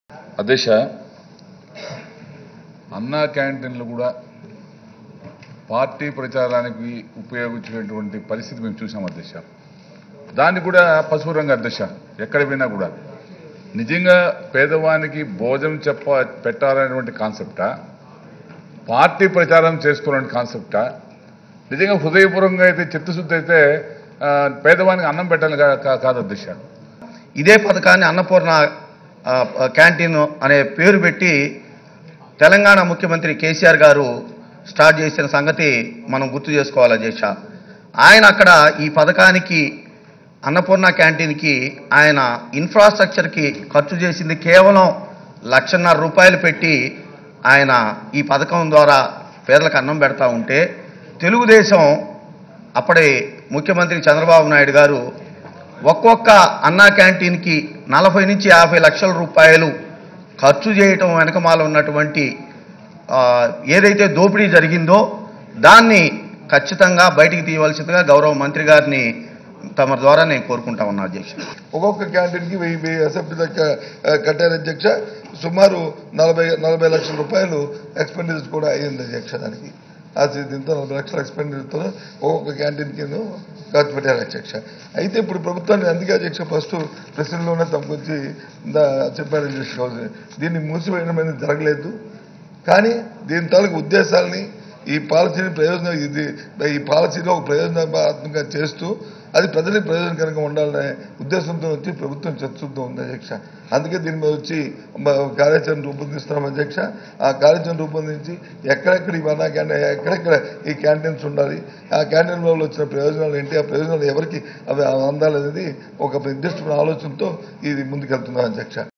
అధ్యక్ష అన్నా క్యాంటీన్లు కూడా పార్టీ ప్రచారానికి ఉపయోగించినటువంటి పరిస్థితి మేము చూసాం అధ్యక్ష దాన్ని కూడా పసుపు రంగు అధ్యక్ష ఎక్కడ పోయినా కూడా నిజంగా పేదవానికి భోజనం చెప్ప పెట్టాలనేటువంటి కాన్సెప్టా పార్టీ ప్రచారం చేసుకోవాలని కాన్సెప్టా నిజంగా హృదయపూర్వకంగా అయితే చిత్తశుద్ధి అయితే ఆ, పేదవానికి అన్నం పెట్టాలని కా- కా- కాదు అధ్యక్ష ఇదే పథకాన్ని అన్నపూర్ణ ఆ, క్యాంటీన్ అనే పేరు పెట్టి తెలంగాణ ముఖ్యమంత్రి కేసీఆర్ గారు స్టార్ట్ చేసిన సంగతి మనం గుర్తు చేసుకోవాలి అధ్యక్ష ఆయన అక్కడ ఈ పథకానికి అన్నపూర్ణ క్యాంటీన్కి ఆయన ఇన్ఫ్రాస్ట్రక్చర్కి ఖర్చు చేసింది కేవలం లక్షన్నర రూపాయలు పెట్టి ఆయన ఈ పథకం ద్వారా పేదలకు అన్నం పెడతా ఉంటే తెలుగుదేశం అప్పటి ముఖ్యమంత్రి చంద్రబాబు నాయుడు గారు ఒక్కొక్క అన్నా క్యాంటీన్కి నలభై నుంచి యాభై లక్షల రూపాయలు ఖర్చు చేయటం వెనకమాల ఉన్నటువంటి ఆ, ఏదైతే దోపిడీ జరిగిందో దాన్ని ఖచ్చితంగా బయటికి తీయవలసిందిగా గౌరవ మంత్రి గారిని తమ ద్వారా నేను కోరుకుంటా ఉన్నా అధ్యక్ష ఒక్కొక్క క్యాంటీన్కి వెయ్యి వెయ్యి అసెంబ్లీ దాకా ఆ, కట్టారు అధ్యక్ష సుమారు నలభై నలభై లక్షల రూపాయలు ఎక్స్పెండిచర్ కూడా అయ్యింది అధ్యక్ష దానికి అది దీంతో నలభై లక్షల ఎక్స్పెండిచర్తో ఒక్కొక్క క్యాంటీన్కి ఖర్చు పెట్టారు అధ్యక్ష అయితే ఇప్పుడు ప్రభుత్వాన్ని అందుకే అధ్యక్ష ఫస్ట్ ప్రెసిడెంట్లోనే తమకొచ్చి ఇందా చెప్పారు అధ్యక్ష దీన్ని మూసివేయడం అనేది జరగలేదు కానీ దీని తాలూకు ఉద్దేశాలని ఈ పాలసీని ప్రయోజనం ఇది ఈ పాలసీలో ఒక ప్రయోజనాత్మకంగా చేస్తూ అది ప్రజలకు ప్రయోజనకరంగా ఉండాలనే ఉద్దేశంతో వచ్చి ప్రభుత్వం చర్చిస్తూ ఉంది అధ్యక్ష అందుకే దీని మీద వచ్చి మ- కార్యాచరణ రూపొందిస్తున్నాం అధ్యక్ష ఆ కార్యాచరణ రూపొందించి ఎక్కడెక్కడ ఇవన్నా క్యాంటీన్ ఎక్కడెక్కడ ఈ క్యాంటీన్స్ ఉండాలి ఆ క్యాంటీన్ వల్ల వచ్చిన ప్రయోజనాలు ఏంటి ఆ ప్రయోజనాలు ఎవరికి అవి అందాలనేది ఒక నిర్దిష్టమైన ఆలోచనతో ఇది ముందుకెళ్తున్నాం అధ్యక్ష